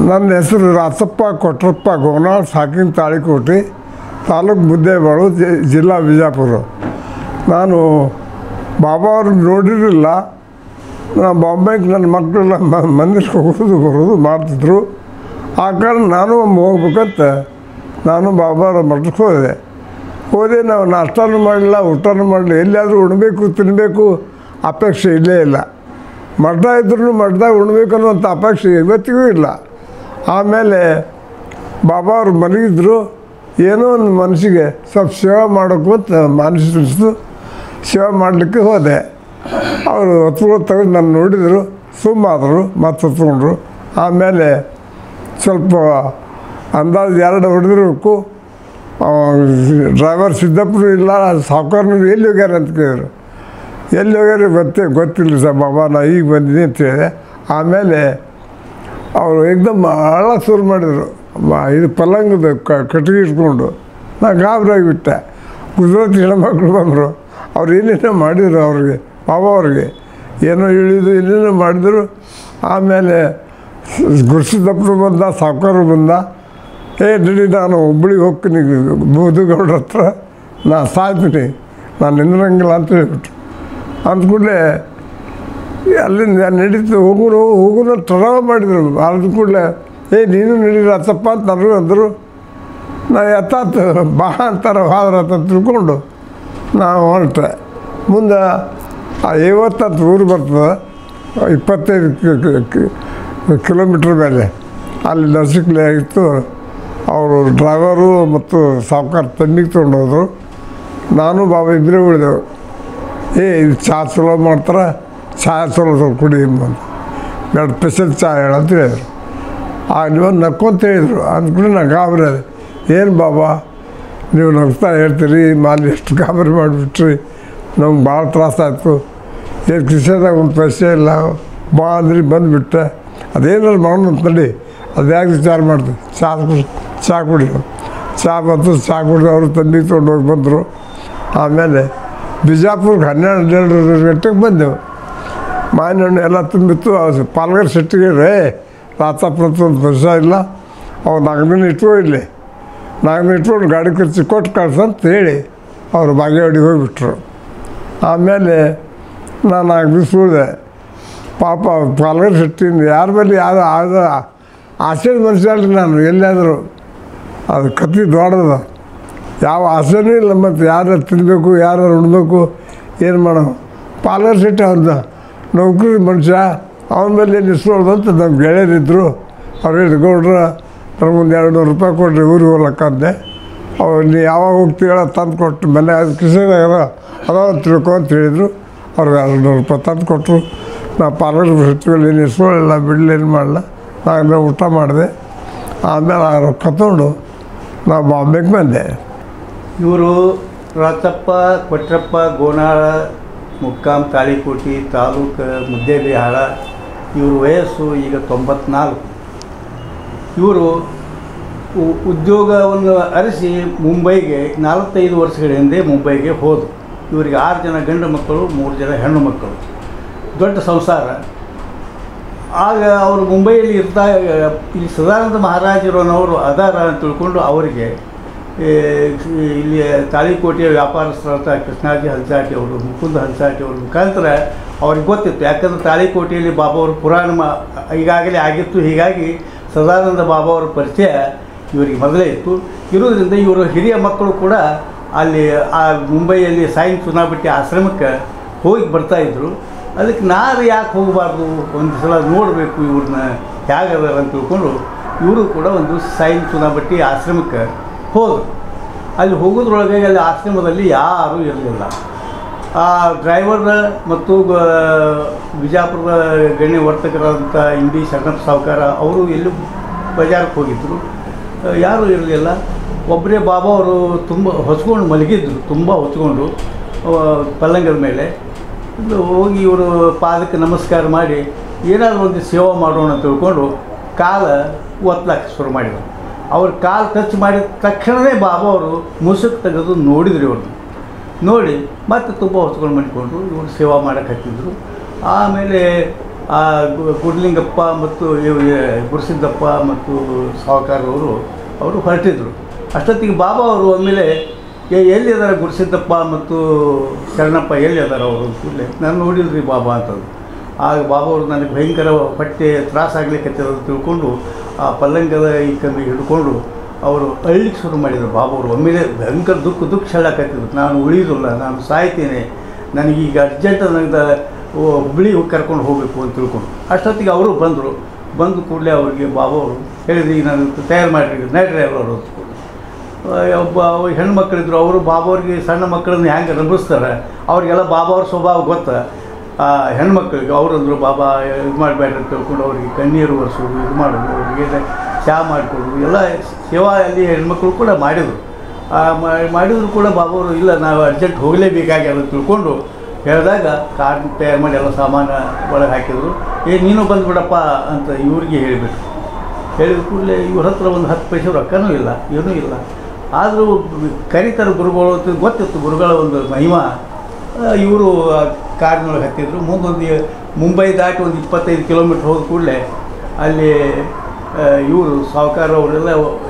ನನ್ನ ಹೆಸರು ರಾಸಪ್ಪ ಕೊಟ್ರಪ್ಪ ಗೋನಾಳ್ ಸಾಕಿನ ತಾಳಿಕೋಟೆ ತಾಲೂಕು ಮುದ್ದೇಬಾಳು ಜಿ- ಜಿಲ್ಲಾ ಬಿಜಾಪುರ ನಾನು ಬಾಬಾ ಅವ್ರು ನೋಡಿರಲಿಲ್ಲ ನಾ ಬಾಂಬೆಗೆ ನನ್ನ ಮಕ್ಕಳೆಲ್ಲ ಮ- ಮಂದಿರಕ್ಕೆ ಹೋಗೋದು ಬರೋದು ಮಾಡ್ತಿದ್ರು ಆ ಕಾರಣ ನಾನು ಒಮ್ಮೆ ಹೋಗ್ಬೇಕಂತ ನಾನು ಬಾಬಾರ ಮಠಕ್ಕೆ ಹೋದೆ ಹೋದೆ ನಾವು ನಾಷ್ಟಾನು ಮಾಡಲಿಲ್ಲ ಊಟನೂ ಮಾಡಲಿಲ್ಲ ಎಲ್ಲಿಯಾದರೂ ಉಣ್ಬೇಕು ತಿನ್ನಬೇಕು ಅಪೇಕ್ಷೆ ಇಲ್ಲೇ ಇಲ್ಲ ಮಠ ಇದ್ರೂ ಮಠದಾಗ ಉಣ್ಬೇಕು ಅನ್ನೋಂಥ ಅಪೇಕ್ಷೆ ಇವತ್ತಿಗೂ ಇಲ್ಲ ಆಮೇಲೆ ಬಾಬಾ ಅವ್ರು ಮಲಗಿದ್ರು ಏನೋ ಒಂದು ಮನಸ್ಸಿಗೆ ಸ್ವಲ್ಪ ಸೇವೆ ಮಾಡೋಕ್ಕೂ ಅಂತ ಮನಸ್ಸಿನಿಸ್ತು ಸೇವೆ ಮಾಡಲಿಕ್ಕೆ ಹೋದೆ ಅವರು ಹೊತ್ಕೊಂಡು ತೆಗೆದು ನಾನು ನೋಡಿದರು ಸುಮ್ಮಾದರು ಮತ್ತೆ ಹೊತ್ಕೊಂಡ್ರು ಆಮೇಲೆ ಸ್ವಲ್ಪ ಅಂದಾಜು ಎರಡು ಹೊಡೆದಿರಬೇಕು ಡ್ರೈವರ್ ಸಿದ್ದಪ್ಪರು ಇಲ್ಲ ಸಾವುಕಾರನವ್ರು ಎಲ್ಲಿ ಹೋಗ್ಯಾರ ಅಂತ ಕೇಳಿದ್ರು ಎಲ್ಲಿ ಹೋಗ್ಯಾರ ಗೊತ್ತೇ ಗೊತ್ತಿಲ್ಲ ಸರ್ ಬಾಬಾ ನಾ ಈಗ ಬಂದಿದ್ದೀನಿ ಅಂತ ಹೇಳಿದೆ ಆಮೇಲೆ ಅವರು ಏಕ್ದಮ್ ಅಳ ಶುರು ಮಾಡಿದರು ಮ- ಇದು ಪಲ್ಲಂಗದ ಕ ಕಟ್ಟಿಗೆ ಇಟ್ಕೊಂಡು ನಾ ಗಾಬರಿಯಾಗಿಬಿಟ್ಟೆ ಗುಜರಾತಿ ಹೆಣ್ಮಕ್ಳು ಬಂದರು ಅವ್ರು ಏನೇನೋ ಮಾಡಿದರು ಅವ್ರಿಗೆ ಬಾಬಾ ಅವ್ರಿಗೆ ಏನೋ ಇಳಿದು ಏನೇನೋ ಮಾಡಿದರು ಆಮೇಲೆ ಗುರುಸಿದ್ದಪ್ಪರು ಬಂದ ಸಾವುಕಾರರು ಬಂದ ಏ ನಡಿ ನಾನು ಹುಬ್ಳಿಗೆ ಹೋಗ್ತೀನಿ ಬೋಧುಗೌಡ್ರ ಹತ್ರ ನಾ ಸಾಯ್ತೀನಿ ನಾನು ನಿಂದ್ರಂಗಿಲ್ಲ ಅಂತ ಹೇಳ್ಬಿಟ್ರು ಅಂದ್ಕೂಡಲೇ ಅಲ್ಲಿಂದ ನಡೀತು ಹೋಗುನು ಹೋಗುನು ಟ್ರವ ಮಾಡಿದರು ಅದ್ರ ಕೂಡಲೇ ಏ ನೀನು ನಡೀರಿ ಅತ್ತಪ್ಪ ಅಂತ ನನಗೂ ಅಂದರು ನಾ ಎತ್ತಾತು ಬಾ ಅಂತಾರೆ ಹೋದ್ರ ಅಂತ ತಿಳ್ಕೊಂಡು ನಾವು ಹೊರಟೆ ಮುಂದೆ ಆ ಐವತ್ತತ್ತು ಊರು ಬರ್ತದೆ ಇಪ್ಪತ್ತೈದು ಕಿ- ಕಿ- ಕಿ- ಕಿಲೋಮೀಟ್ರ್ ಮೇಲೆ ಅಲ್ಲಿ ನರ್ಸಿಕ್ಲೆ ಆಗಿತ್ತು ಅವರು ಡ್ರೈವರು ಮತ್ತು ಸಾವುಕಾರ ತಂದಿಗೆ ತೊಗೊಂಡೋದ್ರು ನಾನು ಬಾಬಾ ಇಬ್ಬರೇ ಉಳಿದೆವು ಏ ಇದು ಚಹಾ ಚಲೋ ಮಾಡ್ತಾರೆ ಚಹಾ ಚಲೋ ಸ್ವಲ್ಪ ಕುಡಿ ಅಂತ ಎರಡು ಸ್ಪೆಷಲ್ ಚಹಾ ಹೇಳಂತ ಹೇಳಿದ್ರು ಆ ನೀವು ನಕ್ಕೊಂತ ಹೇಳಿದ್ರು ಅಂದ್ಕೊಂಡು ನಾನು ಗಾಬರಿ ಅದೆ ಏನು ಬಾಬಾ ನೀವು ನಗ್ತಾ ಹೇಳ್ತೀರಿ ಮಾಲಿ ಎಷ್ಟು ಗಾಬರಿ ಮಾಡಿಬಿಟ್ರಿ ನಮ್ಗೆ ಭಾಳ ತ್ರಾಸಾಯ್ತು ಏನು ಕಿಸೆದಾಗ ಒಂದು ಪೈಸೆ ಇಲ್ಲ ಬಾ ಅಂದ್ರಿ ಬಂದುಬಿಟ್ಟೆ ಅದೇನಾರು ಮಾಡೋಣ ಅಂತ ನಡಿ ಅದು ಯಾಕೆ ವಿಚಾರ ಮಾಡ್ತೀವಿ ಚಹಾ ಕುಡಿ ಚಹಾ ಕುಡಿ ಚಹಾ ಬಂತು ಚಹಾ ಕುಡಿದು ಅವರು ತಂದಿ ತೊಗೊಂಡು ಹೋಗಿ ಬಂದರು ಆಮೇಲೆ ಬಿಜಾಪುರ್ಗೆ ಹನ್ನೆರಡು ಹನ್ನೆರಡು ಗಂಟೆಗೆ ಬಂದೆವು ಮಾವಿನ ಹಣ್ಣು ಎಲ್ಲ ತುಂಬಿತ್ತು ಅದು ಪಾಲ್ಗರ್ ಶೆಟ್ಟಿಗೆ ರೇ ರಾತಪ್ರತ ಒಂದು ವರ್ಷ ಇಲ್ಲ ಅವ್ರು ನಾಲ್ಕು ದಿನ ಇಟ್ಕೋ ಇಲ್ಲಿ ನಾಲ್ಕು ದಿನ ಇಟ್ಕೊಂಡು ಗಾಡಿ ಖರ್ಚು ಕೊಟ್ಟು ಕಳ್ಸಂತ ಹೇಳಿ ಅವರು ಬಾಗೇವಾಡಿಗೆ ಹೋಗಿಬಿಟ್ರು ಆಮೇಲೆ ನಾನು ನಾಲ್ಕು ದಿವಸ ಉಳಿದೆ ಪಾಪ ಪಾಲ್ಗರ್ ಶೆಟ್ಟಿಯಿಂದ ಯಾರ ಮೇಲೆ ಯಾರು ಆದ ಆಸೆದ ಮನುಷ್ಯ ಅಲ್ರಿ ನಾನು ಎಲ್ಲಿಯಾದರೂ ಅದು ಕತ್ತಿ ದೊಡ್ಡದ ಯಾವ ಆಸೆನೂ ಇಲ್ಲ ಮತ್ತು ಯಾರು ತಿನ್ನಬೇಕು ಯಾರು ಉಣ್ಬೇಕು ಏನು ಮಾಡೋ ಪಾರ್ಲರ್ ಸೆಟ್ ಅವ್ರದ್ದು ನೌಕರಿ ಮನುಷ್ಯ ಅವನ ಮೇಲೆ ಏನು ಇಸ್ಕೊಳ್ದು ಅಂತ ನಮ್ಮ ಗೆಳೆಯರಿದ್ದರು ಅವ್ರು ಹೇಳಿದ್ರು ಗೌಡ್ರ ನಮಗೊಂದು ಎರಡು ನೂರು ರೂಪಾಯಿ ಕೊಡ್ರಿ ಊರಿಗೆ ಹೋಗ್ಲಕ್ಕ ಅಂದೆ ಅವ್ರು ನೀ ಯಾವಾಗ ಹೋಗ್ತೀರ ತಂದು ಕೊಟ್ಟು ಮನೆ ಅದು ಕಿಸೆದಾಗ ಅದಾವ ತಿಳ್ಕೊ ಅಂತ ಹೇಳಿದರು ಅವ್ರಿಗೆ ಎರಡು ನೂರು ರೂಪಾಯಿ ತಂದು ಕೊಟ್ಟರು ನಾ ಪಾರ್ಲರ್ ಸೆಟ್ಗಳು ಏನು ಇಸ್ಕೊಳ್ಳಿಲ್ಲ ಬಿಡಲಿ ಏನು ಮಾಡಲ್ಲ ನಾನು ಊಟ ಮಾಡಿದೆ ಆಮೇಲೆ ಆ ರೊಕ್ಕ ತೊಗೊಂಡು ನಾವು ಬಾಂಬೆಗೆ ಬಂದೆ ಇವರು ರಾಚಪ್ಪ ಕೊಟ್ರಪ್ಪ ಗೋನಾಳ ಮುಕ್ಕಾಂ ತಾಳಿಕೋಟಿ ತಾಲೂಕು ಮುದ್ದೇಬಿಹಾಳ ಇವ್ರ ವಯಸ್ಸು ಈಗ ತೊಂಬತ್ನಾಲ್ಕು ಇವರು ಉ- ಉದ್ಯೋಗವನ್ನು ಅರಸಿ ಮುಂಬೈಗೆ ನಾಲ್ವತ್ತೈದು ವರ್ಷಗಳ ಹಿಂದೆ ಮುಂಬೈಗೆ ಹೋದರು ಇವರಿಗೆ ಆರು ಜನ ಗಂಡು ಮಕ್ಕಳು ಮೂರು ಜನ ಹೆಣ್ಣು ಮಕ್ಕಳು ದೊಡ್ಡ ಸಂಸಾರ ಆಗ ಅವರು ಮುಂಬೈಯಲ್ಲಿ ಇರ್ತಾ ಇಲ್ಲಿ ಸದಾನಂದ ಮಹಾರಾಜರನವರು ಅದಾರ ಅಂತ ತಿಳ್ಕೊಂಡು ಅವರಿಗೆ ಏ, ಇಲ್ಲಿ ತಾಳಿಕೋಟೆಯ ವ್ಯಾಪಾರಸ್ಥರಾದ ಕೃಷ್ಣಾಜಿ ಹಲ್ಸಾಟಿ ಅವರು ಮುಕುಂದ ಹಲ್ಸಾಟಿ ಅವ್ರ ಮುಖಾಂತರ ಅವ್ರಿಗೆ ಗೊತ್ತಿತ್ತು ಯಾಕಂದ್ರೆ ತಾಳಿಕೋಟೆಯಲ್ಲಿ ಬಾಬಾ ಅವರು ಪುರಾಣ ಮಾ ಈಗಾಗಲೇ ಆಗಿತ್ತು ಹೀಗಾಗಿ ಸದಾನಂದ ಬಾಬಾ ಅವರ ಪರಿಚಯ ಇವರಿಗೆ ಮೊದಲೇ ಇತ್ತು ಇರೋದ್ರಿಂದ ಇವರು ಹಿರಿಯ ಮಕ್ಕಳು ಕೂಡ ಅಲ್ಲಿ ಆ ಮುಂಬೈಯಲ್ಲಿ ಸಾಯಿನ್ ಚುನಾಬಟ್ಟಿ ಆಶ್ರಮಕ್ಕೆ ಹೋಗಿ ಬರ್ತಾಯಿದ್ರು ಅದಕ್ಕೆ ನಾನು ಯಾಕೆ ಹೋಗಬಾರ್ದು ಒಂದು ಸಲ ನೋಡಬೇಕು ಇವ್ರನ್ನ ಹೇಗದಾರ ಅಂತ ತಿಳ್ಕೊಂಡು ಇವರು ಕೂಡ ಒಂದು ಸಾಯಿನ್ ಚುನಾಬಟ್ಟಿ ಆಶ್ರಮಕ್ಕೆ ಹೋದರು ಅಲ್ಲಿ ಹೋಗೋದ್ರೊಳಗೆ ಅಲ್ಲಿ ಆಶ್ರಮದಲ್ಲಿ ಯಾರೂ ಇರಲಿಲ್ಲ ಆ ಡ್ರೈವರ್ ಮತ್ತು ಗ- ಬಿಜಾಪುರದ ಗಣ್ಯ ವರ್ತಕರಾದಂಥ ಇಂಡಿ ಶರಣಪ್ಪ ಸಾವುಕಾರ ಅವರು ಎಲ್ಲೂ ಬಜಾರಕ್ಕೆ ಹೋಗಿದ್ದರು ಆ, ಯಾರೂ ಇರಲಿಲ್ಲ ಒಬ್ಬರೇ ಬಾಬಾ ಅವರು ತುಂಬ ಹೊಚ್ಕೊಂಡು ಮಲಗಿದ್ರು ತುಂಬ ಹೊಚ್ಕೊಂಡು ಆ, ಪಲ್ಲಂಗದ ಮೇಲೆ ಇದು ಹೋಗಿ ಇವರು ಪಾದಕ್ಕೆ ನಮಸ್ಕಾರ ಮಾಡಿ ಏನಾದರೂ ಒಂದು ಸೇವೆ ಮಾಡೋಣ ಅಂತ ತಿಳ್ಕೊಂಡು ಕಾಲ ಒತ್ತಲಕ್ಕೆ ಶುರು ಮಾಡಿದರು ಅವ್ರ ಕಾಲು ಟಚ್ ಮಾಡಿದ ತಕ್ಷಣವೇ ಬಾಬಾ ಅವರು ಮುಸುಕು ತೆಗೆದು ನೋಡಿದ್ರು ಇವ್ರನ್ನ ನೋಡಿ ಮತ್ತೆ ತುಂಬ ಹೊತ್ಕೊಂಡು ಮಾಡಿಕೊಂಡ್ರು ಇವರು ಸೇವಾ ಮಾಡಕ್ಕೆ ಹತ್ತಿದ್ರು ಆಮೇಲೆ ಆ ಗು- ಗುಡ್ಲಿಂಗಪ್ಪ ಮತ್ತು ಇವ್- ಇವ್ ಗುರುಸಿದ್ದಪ್ಪ ಮತ್ತು ಸಾವುಕಾರವರು ಅವರು ಹೊರಟಿದ್ರು ಅಷ್ಟೊತ್ತಿಗೆ ಬಾಬಾ ಅವರು ಒಮ್ಮೆಲೆ ಏ ಎಲ್ಲಿ ಅದಾರ ಗುರುಸಿದ್ದಪ್ಪ ಮತ್ತು ಶರಣಪ್ಪ ಎಲ್ಲಿ ಅದಾರ ಅವರು ಕೂಡಲೇ ನಾನು ನೋಡಿಲ್ರಿ ಬಾಬಾ ಅಂತಂದು ಆಗ ಬಾಬಾ ಅವರು ನನಗೆ ಭಯಂಕರ ಹೊಟ್ಟೆ ತ್ರಾಸಾಗ್ಲಿಕ್ಕೆ ತಿಳ್ಕೊಂಡು ಆ ಪಲ್ಲಂಗದ ಈ ಕಮ್ಮಿ ಹಿಡ್ಕೊಂಡು ಅವರು ಅಳ್ಲಿಕ್ಕೆ ಶುರು ಮಾಡಿದರು ಬಾಬಾ ಅವರು ಒಮ್ಮೆಲೆ ಭಯಂಕರ ದುಃಖ ದುಃಖ ಹೇಳಕತ್ತಿದ್ರು ನಾನು ಉಳಿಯೋದಿಲ್ಲ ನಾನು ಸಾಯ್ತೇನೆ ನನಗೀಗ ಅರ್ಜೆಂಟ್ ನನಗೆ ಹುಬ್ಳಿ ಕರ್ಕೊಂಡು ಹೋಗಬೇಕು ಅಂತ ತಿಳ್ಕೊಂಡು ಅಷ್ಟೊತ್ತಿಗೆ ಅವರು ಬಂದರು ಬಂದು ಕೂಡಲೇ ಅವರಿಗೆ ಬಾಬಾ ಅವರು ಹೇಳಿದ್ರು ಈಗ ನಾನು ತಯಾರು ಮಾಡಿರಿ ನೈಟ್ ಡ್ರೈವರ್ ಅವರು ಒಬ್ಬ ಅವ ಹೆಣ್ಮಕ್ಳಿದ್ರು ಅವರು ಬಾಬಾ ಅವ್ರಿಗೆ ಸಣ್ಣ ಮಕ್ಕಳನ್ನ ಹೆಂಗೆ ನಂಬಿಸ್ತಾರೆ ಅವ್ರಿಗೆಲ್ಲ ಬಾಬಾ ಅವ್ರ ಸ್ವಭಾವ ಗೊತ್ತ ಆ ಹೆಣ್ಮಕ್ಳಿಗೆ ಅವರಂದ್ರು ಬಾಬಾ ಇದು ಮಾಡಬೇಡ್ರಿ ಅಂತ ತಿಳ್ಕೊಂಡು ಅವ್ರಿಗೆ ಕಣ್ಣೀರು ಒರೆಸೋದು ಇದು ಮಾಡೋದು ಅವ್ರಿಗೆ ಚಹಾ ಮಾಡಿಕೊಡೋದು ಎಲ್ಲ ಸೇವಾ ಅಲ್ಲಿ ಹೆಣ್ಮಕ್ಳು ಕೂಡ ಮಾಡಿದರು ಆ ಮಾ- ಮಾಡಿದ್ರು ಕೂಡ ಬಾಬಾ ಅವರು ಇಲ್ಲ ನಾವು ಅರ್ಜೆಂಟ್ ಹೋಗಲೇಬೇಕಾಗಿ ಅಂತ ತಿಳ್ಕೊಂಡು ಹೇಳಿದಾಗ ಕಾರ್ ತಯಾರು ಮಾಡಿ ಎಲ್ಲ ಸಾಮಾನು ಒಳಗೆ ಹಾಕಿದರು ಏ ನೀನು ಬಂದುಬಿಡಪ್ಪ ಅಂತ ಇವ್ರಿಗೆ ಹೇಳಿಬಿಟ್ರು ಹೇಳಿದ ಕೂಡಲೇ ಇವ್ರ ಹತ್ರ ಒಂದು ಹತ್ತು ಪೈಸೆ ರೊಕ್ಕನೂ ಇಲ್ಲ ಏನೂ ಇಲ್ಲ ಆದರೂ ಕರೀತಾರೆ ಗುರುಗಳು ಅಂತ ಗೊತ್ತಿತ್ತು ಗುರುಗಳ ಒಂದು ಮಹಿಮಾ ಇವರು ಕಾರ್ನೊಳಗೆ ಹತ್ತಿದ್ರು ಮುಂದೊಂದು ಮುಂಬೈ ದಾಟಿ ಒಂದು ಇಪ್ಪತ್ತೈದು ಕಿಲೋಮೀಟ್ರ್ ಹೋದ ಕೂಡಲೇ ಅಲ್ಲಿ ಇವರು ಸಾವುಕಾರ ಅವರೆಲ್ಲ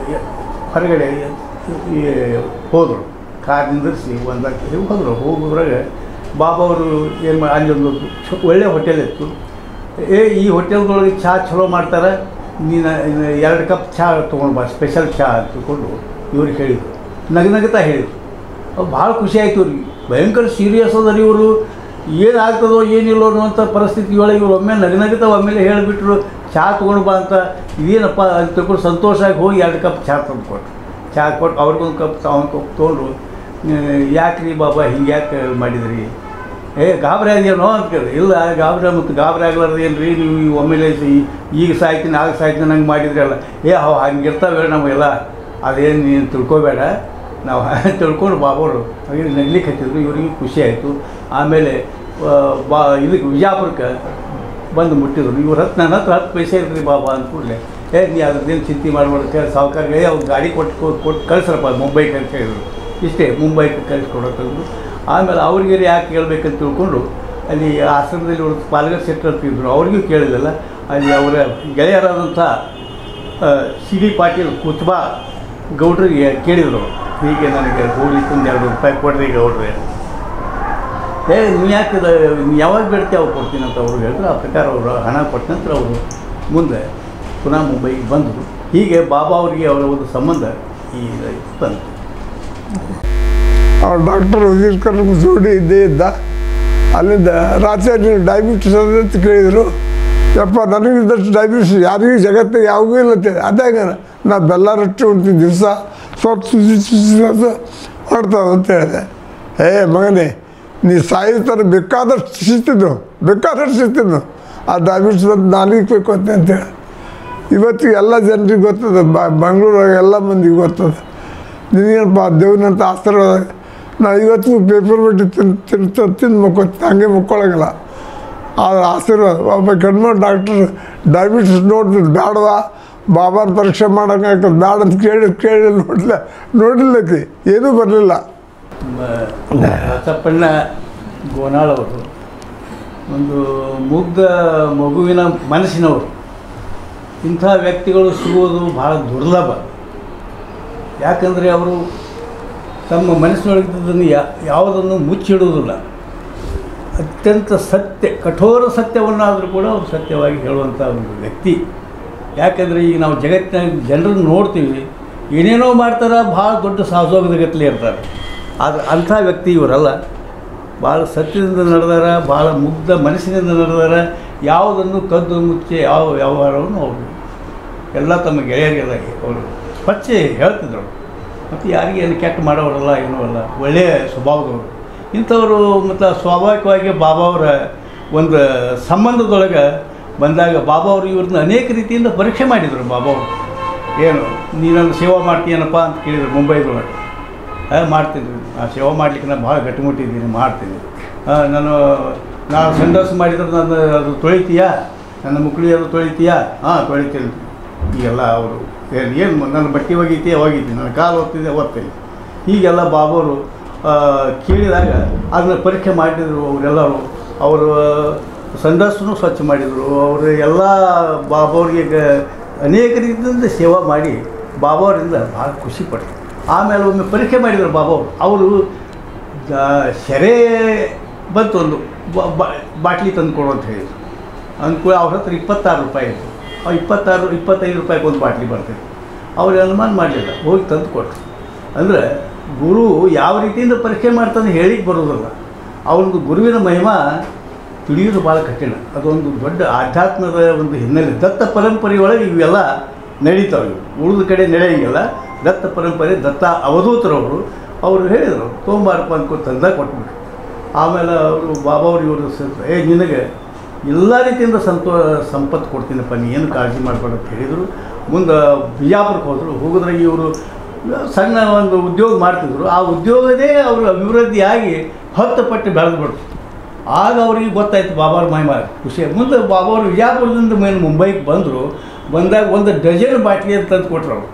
ಹೊರಗಡೆ ಈ ಹೋದರು ಕಾರ್ ನಿಂದಿರಿಸಿ ಒಂದು ಹೋದರು ಹೋಗೋದ್ರಾಗ ಬಾಬಾ ಅವರು ಏನು ಮಾ ಅಲ್ಲಿ ಒಂದು ಚ- ಒಳ್ಳೆ ಹೋಟೆಲ್ ಇತ್ತು ಏ ಈ ಹೋಟೆಲ್ದೊಳಗೆ ಚಹಾ ಚಲೋ ಮಾಡ್ತಾರೆ ನೀನು ಎರಡು ಕಪ್ ಚಹಾ ತೊಗೊಂಡು ಬಾ ಸ್ಪೆಷಲ್ ಚಹಾ ಅಂತ ತಿಳ್ಕೊಂಡು ಇವ್ರಿಗೆ ಹೇಳಿದರು ನಗ ನಗುತ್ತಾ ಹೇಳಿದರು ಅವು ಭಾಳ ಖುಷಿ ಆಯಿತು ಅವ್ರಿಗೆ ಭಯಂಕರ ಸೀರಿಯಸ್ ಅದ ಇವರು ಏನಾಗ್ತದೋ ಏನಿಲ್ಲೋ ಅನ್ನುವಂಥ ಪರಿಸ್ಥಿತಿ ಒಳಗೆ ಇವ್ರು ಒಮ್ಮೆ ನಗನಗುತ್ತಾ ಒಮ್ಮೆಲೆ ಹೇಳಿಬಿಟ್ರು ಚಹಾ ತೊಗೊಂಡು ಬಾ ಅಂತ ಇದೇನಪ್ಪ ಅಂತ ತಿಳ್ಕೊಂಡು ಸಂತೋಷ ಆಗಿ ಹೋಗಿ ಎರಡು ಕಪ್ ಚಹಾ ತಂದು ಕೊಟ್ಟರು ಚಹಾ ಕೊಟ್ಟು ಅವ್ರಿಗೊಂದು ಕಪ್ ಅವ್ನು ಕಪ್ ತೊಗೊಂಡು ಯಾಕೆ ರೀ ಬಾಬಾ ಹಿಂಗೆ ಯಾಕೆ ಮಾಡಿದ್ರಿ ಏ ಗಾಬರಿ ಆಗ್ಯಾನೋ ಅಂತ ಕೇಳಿದೆ ಇಲ್ಲ ಗಾಬರಿ ಮತ್ತು ಗಾಬರಿ ಆಗ್ಲಾರ್ದು ಏನು ರೀ ನೀವು ಈ ಒಮ್ಮೆಲೆ ಈ- ಈಗ ಸಾಯ್ತೀನಿ ಆಗ ಸಾಯ್ತೀನಿ ನಂಗೆ ಮಾಡಿದ್ರಿ ಅಲ್ಲ ಏ ಅವು ಹಂಗಿರ್ತಾವೆ ನಮಗೆಲ್ಲ ಅದೇನು ನೀನು ತಿಳ್ಕೊಬೇಡ ನಾವು ತಿಳ್ಕೊಂಡು ಬಾಬೋರು ಹಾಗೆ ನಗ್ಲಿಕ್ಕೆ ಹತ್ತಿದ್ರು ಇವರಿಗೆ ಖುಷಿ ಆಯಿತು ಆಮೇಲೆ ಆ, ಬಾ ಇದಕ್ಕೆ ವಿಜಾಪುರಕ್ಕೆ ಬಂದು ಮುಟ್ಟಿದ್ರು ಇವ್ರ ಹತ್ತು ನನ್ನ ಹತ್ರ ಹತ್ತು ಪೈಸೆ ಇರ್ತೀರಿ ಬಾಬಾ ಅಂದ ಕೂಡಲೇ ಏ ನೀ ಅದ್ರದ್ದೇನು ಚಿಂತೆ ಮಾಡ್ಬಾರ್ದು ಕೇಳಿ ಸಾವುಕಾರ್ಗೆ ಅವ್ರು ಗಾಡಿ ಕೊಟ್ಟು ಕೊಟ್ಟು ಕಳಿಸ್ರಪ್ಪ ಮುಂಬೈಗೆ ಅಂತ ಹೇಳಿದ್ರು ಇಷ್ಟೇ ಮುಂಬೈಗೆ ಕಳಿಸ್ಕೊಡೋಕಂದ್ರು ಆಮೇಲೆ ಅವ್ರಿಗೆ ಯಾಕೆ ಕೇಳಬೇಕಂತ ತಿಳ್ಕೊಂಡು ಅಲ್ಲಿ ಆಶ್ರಮದಲ್ಲಿ ಅವ್ರ ಪಾಲ್ಗರ್ ಶೆಟ್ಟರ್ ಅಂತ ಇದ್ರು ಅವ್ರಿಗೂ ಕೇಳಿದಲ್ಲ ಅಲ್ಲಿ ಅವರ ಗೆಳೆಯರಾದಂಥ ಆ, ಸಿ ಡಿ ಪಾಟೀಲ್ ಕುತ್ಬಾ ಗೌಡ್ರಿಗೆ ಕೇಳಿದರು ಹೀಗೆ ನನಗೆ ಹೋಗ್ಲಿಕ್ಕೆ ಒಂದು ಎರಡು ರೂಪಾಯಿ ಕೊಡ್ರಿ ಗೌಡ್ರೆ ಏ ನೀವು ಯಾಕೆ ಇದು ನೀವ್ ಯಾವಾಗ ಬೇಡ್ತೀವಿ ಅವಾಗ ಕೊಡ್ತೀನಿ ಅಂತ ಅವ್ರು ಹೇಳಿದ್ರು ಆ ಪ್ರಕಾರ ಅವರು ಹಣ ಕೊಟ್ಟ ನಂತರ ಅವರು ಮುಂದೆ ಪುನಃ ಮುಂಬೈಗೆ ಬಂದರು ಹೀಗೆ ಬಾಬಾ ಅವರಿಗೆ ಅವರ ಒಂದು ಸಂಬಂಧ ಈ ಬಂತು ಅವ್ರು ಡಾಕ್ಟರ್ ವಜೀರ್ ಖಾನ್ ಜೋಡಿ ಇದ್ದೇ ಇದ್ದ ಅಲ್ಲಿಂದ ರಾತ್ರಿ ನೀನು ಡಯಾಬಿಟಿಸ್ ಅದ ಅಂತ ಕೇಳಿದರು ಯಪ್ಪ ನನಗಿದ್ದಷ್ಟು ಡಯಾಬಿಟಿಸ್ ಯಾರಿಗೂ ಜಗತ್ತಿಗೆ ಯಾವಾಗೂ ಇಲ್ಲ ಅಂತ ಅದಾಗ ನಾ ಬೆಲ್ಲ ರೊಟ್ಟಿ ಉಣ್ತೀನಿ ದಿವಸ ಸ್ವಲ್ಪ ಸುಸಿ ಸುಸಿ ಅಂತ ಮಾಡ್ತಾವೆ ಅಂತ ಹೇಳಿದೆ ಏ ಮಗನೇ ನೀ ಸಾಯಿದ ಥರ ಬೇಕಾದಷ್ಟು ಸಿಗ್ತಿದ್ದು ಬೇಕಾದಷ್ಟು ಸಿಗ್ತಿದ್ದು ಆ ಡಯಾಬಿಟಿಸ್ ಬಂದು ನಾಲಿಗೆ ಬೇಕು ಅಂತ ಅಂತೇಳಿ ಇವತ್ತಿಗೆ ಎಲ್ಲ ಜನರಿಗೆ ಗೊತ್ತದ ಬೆಂಗಳೂರಾಗ ಎಲ್ಲ ಮಂದಿಗೆ ಗೊತ್ತದ ನಿನಗೇನಪ್ಪ ದೇವ್ರನಂತ ಆಶೀರ್ವಾದ ನಾ ಇವತ್ತಿಗೂ ಪೇಪರ್ ಬಿಟ್ಟು ತಿನ್ ತಿಂತ ತಿಂದು ಮಕ್ಕೋತೀನಿ ಹಂಗೆ ಮುಕ್ಕೊಳಂಗಿಲ್ಲ ಆದ್ರೆ ಆಶೀರ್ವಾದ ಒಬ್ಬ ಗಂಡ್ಮ ಡಾಕ್ಟ್ರ್ ಡಯಾಬಿಟಿಸ್ ನೋಡಿದ್ರು ಬೇಡವಾ ಬಾಬಾನ ಪರೀಕ್ಷೆ ಮಾಡೋಕೆ ಬೇಡ ಅಂತ ಕೇಳಿ ಕೇಳಿ ನೋಡಲಿಲ್ಲ ನೋಡಿಲ್ಲಕ್ಕೆ ಏನೂ ಬರಲಿಲ್ಲ ರಸಪ್ಪಣ್ಣ ಗೋನಾಳವರು ಒಂದು ಮುಗ್ಧ ಮಗುವಿನ ಮನಸ್ಸಿನವರು ಇಂಥ ವ್ಯಕ್ತಿಗಳು ಸಿಗುವುದು ಭಾಳ ದುರ್ಲಭ ಯಾಕಂದರೆ ಅವರು ತಮ್ಮ ಮನಸ್ಸಿನೊಳಗಿದ್ದನ್ನು ಯಾ ಯಾವುದನ್ನು ಮುಚ್ಚಿಡುವುದಿಲ್ಲ ಅತ್ಯಂತ ಸತ್ಯ ಕಠೋರ ಸತ್ಯವನ್ನಾದರೂ ಕೂಡ ಅವರು ಸತ್ಯವಾಗಿ ಹೇಳುವಂಥ ಒಂದು ವ್ಯಕ್ತಿ ಯಾಕಂದರೆ ಈಗ ನಾವು ಜಗತ್ತಿನ ಜನರನ್ನು ನೋಡ್ತೀವಿ ಏನೇನೋ ಮಾಡ್ತಾರೆ ಭಾಳ ದೊಡ್ಡ ಸಾಹಸೋಗದ ಗತ್ತಲೆ ಇರ್ತಾರೆ ಆದರೆ ಅಂಥ ವ್ಯಕ್ತಿ ಇವರಲ್ಲ ಭಾಳ ಸತ್ಯದಿಂದ ನಡೆದಾರ ಭಾಳ ಮುಗ್ಧ ಮನಸ್ಸಿನಿಂದ ನಡೆದಾರ ಯಾವುದನ್ನು ಕದ್ದು ಮುಚ್ಚಿ ಯಾವ ವ್ಯವಹಾರವನ್ನು ಅವರು ಎಲ್ಲ ತಮ್ಮ ಗೆಳೆಯರಿಗೆಲ್ಲ ಅವರು ಸ್ವಚ್ಛ ಹೇಳ್ತಿದ್ರು ಮತ್ತು ಯಾರಿಗೆ ಏನು ಕೆಟ್ಟ ಮಾಡೋರಲ್ಲ ಏನೂ ಅಲ್ಲ ಒಳ್ಳೆಯ ಸ್ವಭಾವದವರು ಇಂಥವರು ಮತ್ತು ಸ್ವಾಭಾವಿಕವಾಗಿ ಬಾಬಾ ಅವರ ಒಂದು ಸಂಬಂಧದೊಳಗೆ ಬಂದಾಗ ಬಾಬಾ ಅವರು ಇವ್ರನ್ನ ಅನೇಕ ರೀತಿಯಿಂದ ಪರೀಕ್ಷೆ ಮಾಡಿದರು ಬಾಬಾ ಅವರು ಏನು ನೀನನ್ನು ಸೇವಾ ಮಾಡ್ತೀಯನಪ್ಪ ಅಂತ ಕೇಳಿದರು ಮುಂಬೈದೊಳಗೆ ಆ, ಮಾಡ್ತೀನಿ ಆ ಸೇವೆ ಮಾಡ್ಲಿಕ್ಕೆ ನಾನು ಭಾಳ ಗಟ್ಟಿಮುಟ್ಟಿದ್ದೀನಿ ಮಾಡ್ತೀನಿ ಆ, ನಾನು ನಾನು ಸಂಡಾಸ ಮಾಡಿದ್ರೆ ನಾನು ಅದು ತೊಳಿತೀಯಾ ನನ್ನ ಮುಕ್ಳಿ ಅದು ತೊಳಿತೀಯಾ ಹಾಂ ತೊಳಿತೀನಿ ಈಗೆಲ್ಲ ಅವರು ಏನು ನನ್ನ ಬಟ್ಟೆ ಒಗಿತೀಯ ಒಗಿತೀನಿ ನನ್ನ ಕಾಲು ಒತ್ತಿದೆ ಒತ್ತೀನಿ ಹೀಗೆಲ್ಲ ಬಾಬೋರು ಆ, ಕೇಳಿದಾಗ ಅದನ್ನ ಪರೀಕ್ಷೆ ಮಾಡಿದರು ಅವರೆಲ್ಲರೂ ಅವರು ಸಂಡಸ್ಸನ್ನು ಸ್ವಚ್ಛ ಮಾಡಿದರು ಅವರು ಎಲ್ಲ ಬಾಬಾವ್ರಿಗೆ ಗ- ಅನೇಕ ರೀತಿಯಿಂದ ಸೇವಾ ಮಾಡಿ ಬಾಬಾವರಿಂದ ಭಾಳ ಖುಷಿ ಪಟ್ಟರು ಆಮೇಲೆ ಒಮ್ಮೆ ಪರೀಕ್ಷೆ ಮಾಡಿದರು ಬಾಬಾವ್ರು ಅವರು ಜ- ಸೆರೆ ಬಂತು ಒಂದು ಬ- ಬ- ಬಾಟ್ಲಿ ತಂದು ಕೊಡು ಅಂತ ಹೇಳಿದ್ರು ಅಂದ್ಕೂಡ ಅವ್ರ ಹತ್ರ ಇಪ್ಪತ್ತಾರು ರೂಪಾಯಿ ಇತ್ತು ಆ ಇಪ್ಪತ್ತಾರು ಇಪ್ಪತ್ತೈದು ರೂಪಾಯಿಗೆ ಒಂದು ಬಾಟ್ಲಿ ಬರ್ತಿತ್ತು ಅವ್ರು ಅನುಮಾನ ಮಾಡಲಿಲ್ಲ ಹೋಗಿ ತಂದು ಕೊಟ್ಟರು ಅಂದರೆ ಗುರು ಯಾವ ರೀತಿಯಿಂದ ಪರೀಕ್ಷೆ ಮಾಡ್ತಾನೆ ಹೇಳಿಕ್ಕೆ ಬರೋದಿಲ್ಲ ಅವನದು ಗುರುವಿನ ಮಹಿಮಾ ತಿಳಿಯೋದು ಭಾಳ ಕಠಿಣ ಅದೊಂದು ದೊಡ್ಡ ಆಧ್ಯಾತ್ಮದ ಒಂದು ಹಿನ್ನೆಲೆ ದತ್ತ ಪರಂಪರೆಯೊಳಗೆ ಇವೆಲ್ಲ ನಡೀತಾವೆ ಇವು ಉಳಿದ ಕಡೆ ನಡೆಯಂಗಿಲ್ಲ ದತ್ತ ಪರಂಪರೆ ದತ್ತ ಅವಧೂತರವರು ಅವರು ಹೇಳಿದರು ತೊಗೊಂಬಾರಪ್ಪ ಅನ್ಕೊಂಡು ತಂದಾಗ ಕೊಟ್ಬಿಟ್ರು ಆಮೇಲೆ ಅವರು ಬಾಬಾವ್ರು ಇವರು ಸ ಏ ನಿನಗೆ ಎಲ್ಲ ರೀತಿಯಿಂದ ಸಂತೋ ಸಂಪತ್ತು ಕೊಡ್ತೀನಪ್ಪ ನೀ ಏನು ಕಾಳಜಿ ಮಾಡಬೇಡ ಅಂತ ಹೇಳಿದರು ಮುಂದೆ ಬಿಜಾಪುರಕ್ಕೆ ಹೋದರು ಹೋಗಿದ್ರೆ ಇವರು ಸಣ್ಣ ಒಂದು ಉದ್ಯೋಗ ಮಾಡ್ತಿದ್ರು ಆ ಉದ್ಯೋಗದೇ ಅವರು ಅಭಿವೃದ್ಧಿಯಾಗಿ ಹತ್ತು ಪಟ್ಟು ಬೆಳೆದು ಬಿಡ್ತು ಆಗ ಅವ್ರಿಗೆ ಗೊತ್ತಾಯ್ತು ಬಾಬಾವ್ರ ಮಹಿಮಾ ಖುಷಿ ಮುಂದೆ ಬಾಬಾವ್ರು ವಿಜಯಪುರದಿಂದ ಮೇಲೆ ಮುಂಬೈಗೆ ಬಂದರು ಬಂದಾಗ ಒಂದು ಡಜನ್ ಬಾಟ್ಲಿ ಅಂತ ತಂದು ಕೊಟ್ರು ಅವರು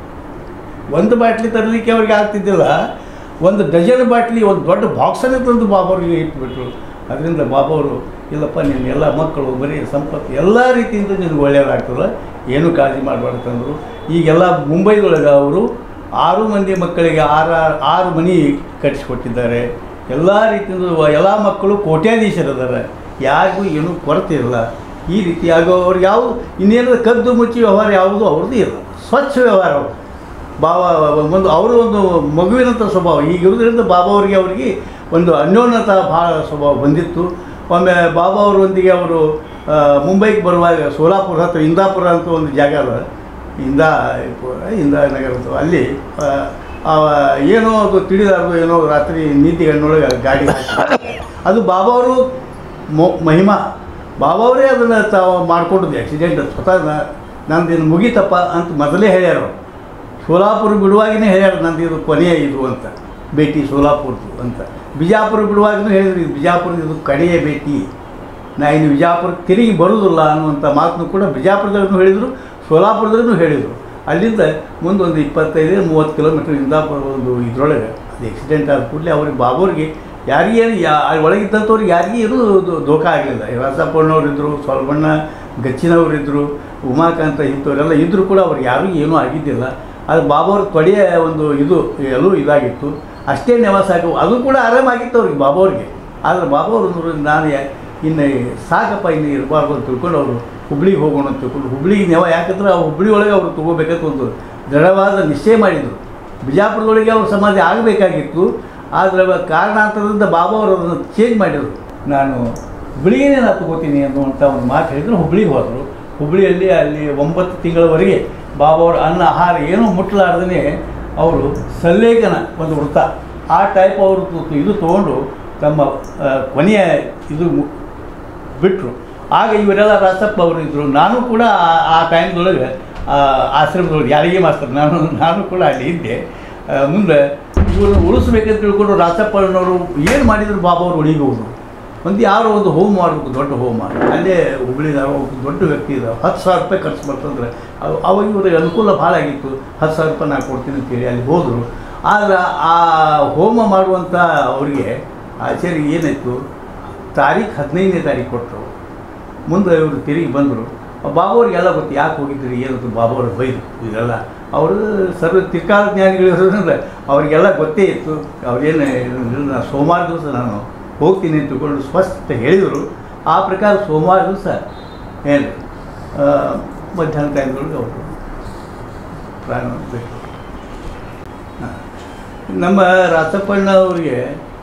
ಒಂದು ಬಾಟ್ಲಿ ತರಲಿಕ್ಕೆ ಅವ್ರಿಗೆ ಆಗ್ತಿದ್ದಿಲ್ಲ ಒಂದು ಡಜನ್ ಬಾಟ್ಲಿ ಒಂದು ದೊಡ್ಡ ಬಾಕ್ಸನ್ನೇ ತಂದು ಬಾಬಾವ್ರಿಗೆ ಇಟ್ಬಿಟ್ರು ಅದರಿಂದ ಬಾಬಾವರು ಇಲ್ಲಪ್ಪ ನಿನ್ನ ಎಲ್ಲ ಮಕ್ಕಳು ಬರೀ ಸಂಪತ್ತು ಎಲ್ಲ ರೀತಿಯಿಂದ ನಿನಗೆ ಒಳ್ಳೆಯದಾಗ್ತದೆ ಏನೂ ಕಾಳಜಿ ಮಾಡಬಾರ್ದು ತಂದರು ಈಗೆಲ್ಲ ಮುಂಬೈದೊಳಗೆ ಅವರು ಆರು ಮಂದಿ ಮಕ್ಕಳಿಗೆ ಆರು ಆರು ಮನೆ ಕಟ್ಟಿಸ್ಕೊಟ್ಟಿದ್ದಾರೆ ಎಲ್ಲ ರೀತಿಯಿಂದ ಎಲ್ಲ ಮಕ್ಕಳು ಕೋಟ್ಯಾಧೀಶರಿದ್ದಾರೆ ಯಾರಿಗೂ ಏನೂ ಕೊರತೆ ಇಲ್ಲ ಈ ರೀತಿ ಆಗೋ ಅವ್ರಿಗೆ ಯಾವುದು ಇನ್ನೇನಾದ್ರು ಕದ್ದು ಮುಚ್ಚಿ ವ್ಯವಹಾರ ಯಾವುದು ಅವ್ರದ್ದು ಇಲ್ಲ ಸ್ವಚ್ಛ ವ್ಯವಹಾರ ಅವ್ರು ಬಾಬಾ ಒಂದು ಅವರು ಒಂದು ಮಗುವಿನಂಥ ಸ್ವಭಾವ ಈಗ ಇರೋದ್ರಿಂದ ಬಾಬಾ ಅವರಿಗೆ ಅವರಿಗೆ ಒಂದು ಅನ್ಯೋನ್ಯತ ಭಾಳ ಸ್ವಭಾವ ಬಂದಿತ್ತು ಒಮ್ಮೆ ಬಾಬಾ ಅವರೊಂದಿಗೆ ಅವರು ಆ, ಮುಂಬೈಗೆ ಬರುವಾಗ ಸೋಲಾಪುರ ಹತ್ರ ಇಂದಾಪುರ ಅಂತ ಒಂದು ಜಾಗ ಅದ ಇಂದಾ ಇಂದಾ ನಗರ ಅಂತ ಅಲ್ಲಿ ಆ, ಆ, ಏನೋ ಅದು ತಿಳಿದಾರ್ದು ಏನೋ ರಾತ್ರಿ ನೀತಿ ಗಣ್ಣೊಳಗೆ ಗಾಡಿ ಹಾಕಿ ಅದು ಬಾಬಾ ಅವರು ಮೊ ಮಹಿಮಾ ಬಾಬಾ ಅವರೇ ಅದನ್ನು ತಾವು ಮಾಡ್ಕೊಂಡಿದ್ದು ಆಕ್ಸಿಡೆಂಟ್ ಸ್ವತಃ ನ- ನಂದು ಇದು ಮುಗೀತಪ್ಪ ಅಂತ ಮೊದಲೇ ಹೇಳ್ಯಾರ ಅವ್ರು. ಸೋಲಾಪುರ ಬಿಡುವಾಗಿನೇ ಹೇಳ್ಯಾರ ನಂದು ಇದು ಕೊನೆಯ ಇದು ಅಂತ ಭೇಟಿ ಸೋಲಾಪುರದ್ದು ಅಂತ ಬಿಜಾಪುರ ಬಿಡುವಾಗಲೂ ಹೇಳಿದ್ರು ಇದು ಬಿಜಾಪುರದ ಇದು ಕಡೆಯ ಭೇಟಿ ನಾ ಇನ್ನು ವಿಜಾಪುರಕ್ಕೆ ತಿರುಗಿ ಬರುವುದಿಲ್ಲ ಅನ್ನುವಂಥ ಮಾತನ್ನು ಕೂಡ ಬಿಜಾಪುರದಲ್ಲೂ ಹೇಳಿದರು ಸೋಲಾಪುರದಲ್ಲೂ ಹೇಳಿದರು ಅಲ್ಲಿಂದ ಮುಂದೊಂದು ಇಪ್ಪತ್ತೈದು ಮೂವತ್ತು ಕಿಲೋಮೀಟ್ರ್ ಇಂದಾಪುರ ಒಂದು ಇದರೊಳಗೆ ಅದು ಆಕ್ಸಿಡೆಂಟ್ ಆದ ಕೂಡಲೇ ಅವ್ರಿಗೆ ಬಾಬೋರಿಗೆ ಯಾರಿಗೇನು ಯಾ ಅಲ್ಲಿ ಒಳಗಿದ್ದಂಥವ್ರಿಗೆ ಯಾರಿಗೂ ಇದು ಧೋಕಾ ಆಗಲಿಲ್ಲ ರಾಸಪ್ಪಣ್ಣವ್ರು ಇದ್ದರು ಸ್ವಲ್ಪಣ್ಣ ಗಚ್ಚಿನವರಿದ್ದರು ಉಮಾಕಾಂತ ಇಂಥವರೆಲ್ಲ ಇದ್ದರೂ ಕೂಡ ಅವ್ರಿಗೆ ಯಾರಿಗೂ ಏನೂ ಆಗಿದ್ದಿಲ್ಲ ಅದು ಬಾಬಾವ್ರ ತೊಡೆಯ ಒಂದು ಇದು ಎಲ್ಲೂ ಇದಾಗಿತ್ತು ಅಷ್ಟೇ ನೆವ ಸಾಕು ಅದು ಕೂಡ ಆರಾಮಾಗಿತ್ತು ಅವ್ರಿಗೆ ಬಾಬಾವ್ರಿಗೆ ಆದರೆ ಬಾಬಾವ್ರು ಅಂದ್ರು ನಾನು ಯಾ- ಇನ್ನು ಸಾಕಪ್ಪ ಇನ್ನು ಇರಬಾರ್ದು ಅಂತ ತಿಳ್ಕೊಂಡು ಅವರು ಹುಬ್ಳಿಗೆ ಹೋಗೋಣ ಅಂತ ತಿಳ್ಕೊಂಡು ಹುಬ್ಳಿಗೆ ನೆವ ಯಾಕಂದ್ರೆ ಆ ಹುಬ್ಳಿ ಒಳಗೆ ಅವರು ತೊಗೋಬೇಕಂತ ಒಂದು ದೃಢವಾದ ನಿಶ್ಚಯ ಮಾಡಿದರು ಬಿಜಾಪುರದೊಳಗೆ ಅವ್ರ ಸಮಾಧಿ ಆಗಬೇಕಾಗಿತ್ತು ಆದರೆ ಅವ ಕಾರಣಾಂತರದಿಂದ ಬಾಬಾ ಅವರು ಅದನ್ನು ಚೇಂಜ್ ಮಾಡಿದರು ನಾನು ಹುಬ್ಳಿಗೆ ನಾನು ತಗೋತೀನಿ ಅನ್ನುವಂಥ ಒಂದು ಮಾತು ಹೇಳಿದ್ರು ಹುಬ್ಳಿಗೆ ಹೋದರು ಹುಬ್ಳಿಯಲ್ಲಿ ಅಲ್ಲಿ ಒಂಬತ್ತು ತಿಂಗಳವರೆಗೆ ಬಾಬಾ ಅವ್ರ ಅನ್ನ ಆಹಾರ ಏನೂ ಮುಟ್ಟಲಾರ್ದೇ ಅವರು ಸಲ್ಲೇಖನ ಒಂದು ವೃತ್ತ ಆ ಟೈಪ್ ಅವರು ತು- ಇದು ತೊಗೊಂಡು ತಮ್ಮ ಆ, ಕೊನೆಯ ಇದು ಮು- ಬಿಟ್ಟರು ಆಗ ಇವರೆಲ್ಲ ರಾಸಪ್ಪ ಅವರು ಇದ್ದರು ನಾನು ಕೂಡ ಆ- ಆ ಟೈಮ್ದೊಳಗೆ ಆಶ್ರಮದೊಳಗೆ ಯಾರಿಗೆ ಮಾಸ್ತರ್ ನಾನು ನಾನು ಕೂಡ ಅಲ್ಲಿ ಇದ್ದೆ ಆ, ಮುಂದೆ ಇವರು ಉಳಿಸ್ಬೇಕಂತ ತಿಳ್ಕೊಂಡು ರಾಸಪ್ಪನವರು ಏನು ಮಾಡಿದ್ರು ಬಾಬಾ ಅವರು ಉಳಿಗೆ ಹೋದ್ರು ಒಂದು ಯಾರೋ ಒಂದು ಹೋಮ ಮಾಡಬೇಕು ದೊಡ್ಡ ಹೋಮ ಅಲ್ಲೇ ಹುಬ್ಳಿದಾಗ ಒಬ್ಬ ದೊಡ್ಡ ವ್ಯಕ್ತಿ ಇದ್ದ ಹತ್ತು ಸಾವಿರ ರೂಪಾಯಿ ಖರ್ಚು ಬರ್ತಂದ್ರೆ ಅವ್- ಅವಾಗ ಇವ್ರಿಗೆ ಅನುಕೂಲ ಭಾಳ ಆಗಿತ್ತು ಹತ್ತು ಸಾವಿರ ರೂಪಾಯಿ ನಾನು ಕೊಡ್ತೀನಿ ಅಂತೇಳಿ ಅಲ್ಲಿ ಹೋದರು ಆದರೆ ಆ ಹೋಮ ಮಾಡುವಂಥ ಅವರಿಗೆ ಆಚಾರ್ಯ ಏನಾಯಿತು ತಾರೀಖು ಹದಿನೈದನೇ ತಾರೀಕು ಕೊಟ್ಟರು ಮುಂದೆ ಇವರು ತಿರುಗಿ ಬಂದರು ಬಾಬಾವ್ರಿಗೆಲ್ಲ ಗೊತ್ತು ಯಾಕೆ ಹೋಗಿದ್ರಿ ಏನಂತ ಬಾಬಾವ್ರು ಬೈದು ಇದೆಲ್ಲ ಅವರು ಸರ್ವ ತಿರ್ಕಾಲ ಜ್ಞಾನಿಗಳಿರೋದ್ರಿಂದ ಅವರಿಗೆಲ್ಲ ಗೊತ್ತೇ ಇತ್ತು ಅವ್ರೇನು ಇಲ್ಲ, ನಾನು ಸೋಮವಾರ ದಿವಸ ನಾನು ಹೋಗ್ತೀನಿ ಅಂತ ತಿಳ್ಕೊಂಡು ಸ್ಪಷ್ಟ ಹೇಳಿದರು ಆ ಪ್ರಕಾರ ಸೋಮವಾರ ದಿವಸ ಏನು ಆ, ಮಧ್ಯಾಹ್ನ ಟೈಮ್ದೊಳಗೆ ಅವರು ಪ್ರಾಣ ಬಿಟ್ಟರು ಹಾಂ. ನಮ್ಮ ರಾಸಪ್ಪಣ್ಣ ಅವರಿಗೆ